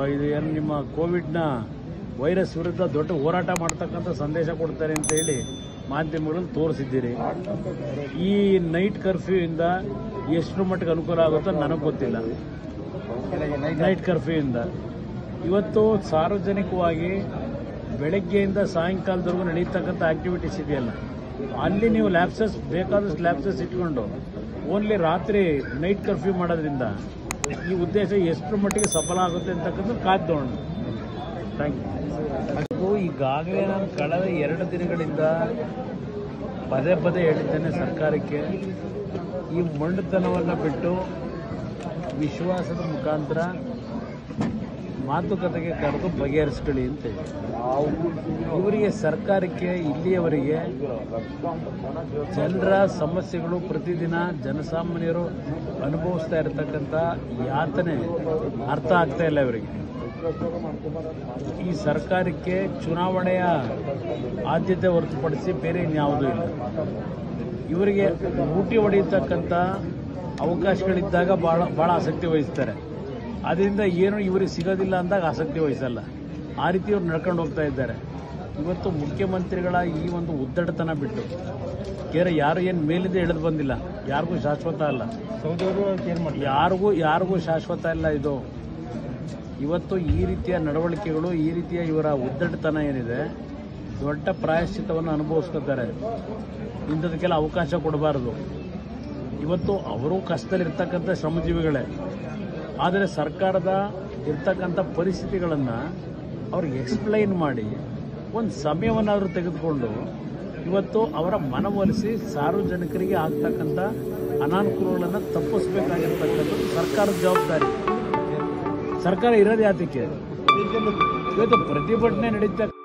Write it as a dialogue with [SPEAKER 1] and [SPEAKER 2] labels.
[SPEAKER 1] ಇದು ಏನು ನಿಮ್ಮ ಕೋವಿಡ್ನ ವೈರಸ್ ವಿರುದ್ಧ ದೊಡ್ಡ ಹೋರಾಟ ಮಾಡ್ತಕ್ಕಂಥ ಸಂದೇಶ ಕೊಡ್ತಾರೆ ಅಂತ ಹೇಳಿ ಮಾಧ್ಯಮಗಳಲ್ಲಿ ತೋರಿಸಿದ್ದೀರಿ ಈ ನೈಟ್ ಕರ್ಫ್ಯೂ ಇಂದ ಎಷ್ಟು ಮಟ್ಟಿಗೆ ಅನುಕೂಲ ಆಗುತ್ತೋ ನನಗೆ ಗೊತ್ತಿಲ್ಲ ನೈಟ್ ಕರ್ಫ್ಯೂ ಇಂದ ಇವತ್ತು ಸಾರ್ವಜನಿಕವಾಗಿ ಬೆಳಗ್ಗೆಯಿಂದ ಸಾಯಂಕಾಲದವರೆಗೂ ನಡೀತಕ್ಕಂಥ ಆಕ್ಟಿವಿಟೀಸ್ ಇದೆಯಲ್ಲ ಅಲ್ಲಿ ನೀವು ಲ್ಯಾಬ್ಸಸ್ ಬೇಕಾದಷ್ಟು ಲ್ಯಾಬ್ಸಸ್ ಇಟ್ಕೊಂಡು ಓನ್ಲಿ ರಾತ್ರಿ ನೈಟ್ ಕರ್ಫ್ಯೂ ಮಾಡೋದ್ರಿಂದ ಈ ಉದ್ದೇಶ ಎಷ್ಟು ಮಟ್ಟಿಗೆ ಸಫಲ ಆಗುತ್ತೆ ಅಂತಕ್ಕಂಥ ಕಾದ್ ನೋಡೋಣ ಥ್ಯಾಂಕ್ ಯು ಈಗಾಗಲೇ ನಾನು ಕಳೆದ ಎರಡು ದಿನಗಳಿಂದ ಪದೇ ಪದೇ ಹೇಳಿದ್ದೇನೆ ಸರ್ಕಾರಕ್ಕೆ ಈ ಮೊಂಡುತನವನ್ನು ಬಿಟ್ಟು ವಿಶ್ವಾಸದ ಮುಖಾಂತರ ಮಾತುಕತೆಗೆ ಕರೆದು ಬಗೆಹರಿಸ್ಕೊಳ್ಳಿ ಅಂತ ಹೇಳಿ ಇವರಿಗೆ ಸರ್ಕಾರಕ್ಕೆ ಇಲ್ಲಿಯವರೆಗೆ ಜನರ ಸಮಸ್ಯೆಗಳು ಪ್ರತಿದಿನ ಜನಸಾಮಾನ್ಯರು ಅನುಭವಿಸ್ತಾ ಇರತಕ್ಕಂಥ ಯಾತನೆ ಅರ್ಥ ಆಗ್ತಾ ಇಲ್ಲ ಇವರಿಗೆ ಈ ಸರ್ಕಾರಕ್ಕೆ ಚುನಾವಣೆಯ ಆದ್ಯತೆ ಹೊರತುಪಡಿಸಿ ಬೇರೆ ಇನ್ಯಾವುದೂ ಇಲ್ಲ ಇವರಿಗೆ ಲೂಟಿ ಹೊಡೆಯತಕ್ಕಂಥ ಅವಕಾಶಗಳಿದ್ದಾಗ ಭಾಳ ಭಾಳ ಆಸಕ್ತಿ ವಹಿಸ್ತಾರೆ ಅದರಿಂದ ಏನು ಇವರಿಗೆ ಸಿಗೋದಿಲ್ಲ ಅಂದಾಗ ಆಸಕ್ತಿ ವಹಿಸಲ್ಲ ಆ ರೀತಿ ಇವ್ರು ನಡ್ಕೊಂಡು ಹೋಗ್ತಾ ಇದ್ದಾರೆ ಇವತ್ತು ಮುಖ್ಯಮಂತ್ರಿಗಳ ಈ ಒಂದು ಉದ್ದಟತನ ಬಿಟ್ಟು ಕೇರೆ ಯಾರು ಏನು ಮೇಲಿಂದ ಇಳಿದು ಬಂದಿಲ್ಲ ಯಾರಿಗೂ ಶಾಶ್ವತ ಅಲ್ಲ ಯಾರಿಗೂ ಯಾರಿಗೂ ಶಾಶ್ವತ ಇಲ್ಲ ಇದು ಇವತ್ತು ಈ ರೀತಿಯ ನಡವಳಿಕೆಗಳು ಈ ರೀತಿಯ ಇವರ ಉದ್ದಟತನ ಏನಿದೆ ದೊಡ್ಡ ಪ್ರಾಯಶ್ಚಿತ್ತವನ್ನು ಅನುಭವಿಸ್ಕೊತಾರೆ ಇಂಥದಕ್ಕೆಲ್ಲ ಅವಕಾಶ ಕೊಡಬಾರದು ಇವತ್ತು ಅವರು ಕಷ್ಟದಲ್ಲಿರ್ತಕ್ಕಂಥ ಶ್ರಮಜೀವಿಗಳೇ ಆದರೆ ಸರ್ಕಾರದ ಇರ್ತಕ್ಕಂಥ ಪರಿಸ್ಥಿತಿಗಳನ್ನು ಅವ್ರಿಗೆ ಎಕ್ಸ್ಪ್ಲೈನ್ ಮಾಡಿ ಒಂದು ಸಮಯವನ್ನಾದರೂ ತೆಗೆದುಕೊಂಡು ಇವತ್ತು ಅವರ ಮನವೊಲಿಸಿ ಸಾರ್ವಜನಿಕರಿಗೆ ಆಗ್ತಕ್ಕಂಥ ಅನಾನುಕೂಲಗಳನ್ನು ತಪ್ಪಿಸ್ಬೇಕಾಗಿರ್ತಕ್ಕಂಥದ್ದು ಸರ್ಕಾರದ ಜವಾಬ್ದಾರಿ ಸರ್ಕಾರ ಇರೋದು ಯಾತಕ್ಕೆ ಇವತ್ತು ಪ್ರತಿಭಟನೆ ನಡೀತಾ